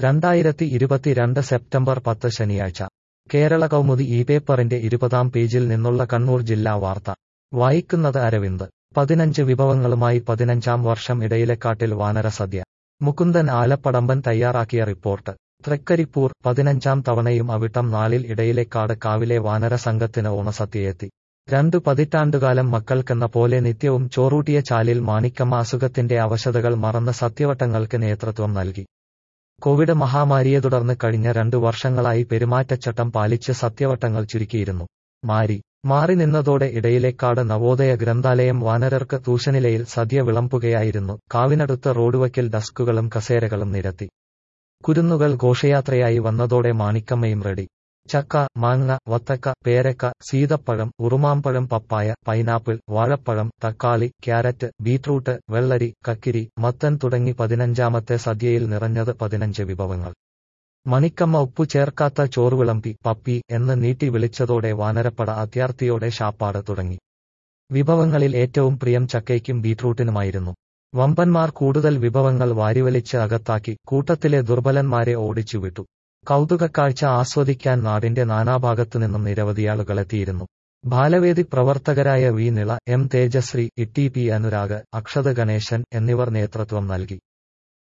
രണ്ടായിരത്തി ഇരുപത്തിരണ്ട് സെപ്റ്റംബർ പത്ത് ശനിയാഴ്ച കേരള കൗമുദി ഈ പേപ്പറിന്റെ ഇരുപതാം പേജിൽ നിന്നുള്ള കണ്ണൂർ ജില്ലാ വാർത്ത വായിക്കുന്നത് അരവിന്ദ് പതിനഞ്ച് വിഭവങ്ങളുമായി പതിനഞ്ചാം വർഷം ഇടയിലെക്കാട്ടിൽ വാനര സദ്യ മുകുന്ദൻ ആലപ്പടമ്പൻ തയ്യാറാക്കിയ റിപ്പോർട്ട് തൃക്കരിപ്പൂർ പതിനഞ്ചാം തവണയും അവിട്ടം നാളിൽ ഇടയിലെക്കാട് കാവിലെ വാനര സംഘത്തിന് ഓണസദ്യയെത്തി രണ്ടു പതിറ്റാണ്ടുകാലം മക്കൾക്കെന്ന പോലെ നിത്യവും ചോറൂട്ടിയ ചാലിൽ മാണിക്കമ്മ അസുഖത്തിന്റെ അവശതകൾ മറന്ന് സത്യവട്ടങ്ങൾക്ക് നേതൃത്വം നൽകി കോവിഡ് മഹാമാരിയെ തുടർന്ന് കഴിഞ്ഞ രണ്ടു വർഷങ്ങളായി പെരുമാറ്റച്ചട്ടം പാലിച്ച് സത്യവട്ടങ്ങൾ ചുരുക്കിയിരുന്നു മാരി മാറി നിന്നതോടെ ഇടയിലേക്കാട് നവോദയ ഗ്രന്ഥാലയം വാനരർക്ക് തൂശനിലയിൽ സദ്യ വിളമ്പുകയായിരുന്നു കാവിനടുത്ത് റോഡുവക്കിൽ ഡസ്കുകളും കസേരകളും നിരത്തി കുരുന്നുകൾ ഘോഷയാത്രയായി വന്നതോടെ മാണിക്കമ്മയും റെഡി ചക്ക മാങ്ങ വത്തക്ക പേരക്ക സീതപ്പഴം ഉറുമാമ്പഴം പപ്പായ പൈനാപ്പിൾ വാഴപ്പഴം തക്കാളി ക്യാരറ്റ് ബീറ്റ്റൂട്ട് വെള്ളരി കക്കിരി മത്തൻ തുടങ്ങി പതിനഞ്ചാമത്തെ സദ്യയിൽ നിറഞ്ഞത് പതിനഞ്ച് വിഭവങ്ങൾ മണിക്കമ്മ ഉപ്പു ചേർക്കാത്ത ചോറുവിളമ്പി പപ്പി എന്ന് നീട്ടി വിളിച്ചതോടെ വാനരപ്പട അത്യാർത്തിയോടെ ശാപ്പാട് തുടങ്ങി വിഭവങ്ങളിൽ ഏറ്റവും പ്രിയം ചക്കയ്ക്കും ബീറ്റ്റൂട്ടിനുമായിരുന്നു വമ്പന്മാർ കൂടുതൽ വിഭവങ്ങൾ വാരിവലിച്ച് അകത്താക്കി കൂട്ടത്തിലെ ദുർബലന്മാരെ ഓടിച്ചുവിട്ടു കൗതുകക്കാഴ്ച ആസ്വദിക്കാൻ നാടിന്റെ നാനാഭാഗത്തുനിന്നും നിരവധിയാളുകളെത്തിയിരുന്നു ബാലവേദി പ്രവർത്തകരായ V Nila M Thejasree Itty P Anurag Akshath Ganesan എന്നിവർ നേതൃത്വം നൽകി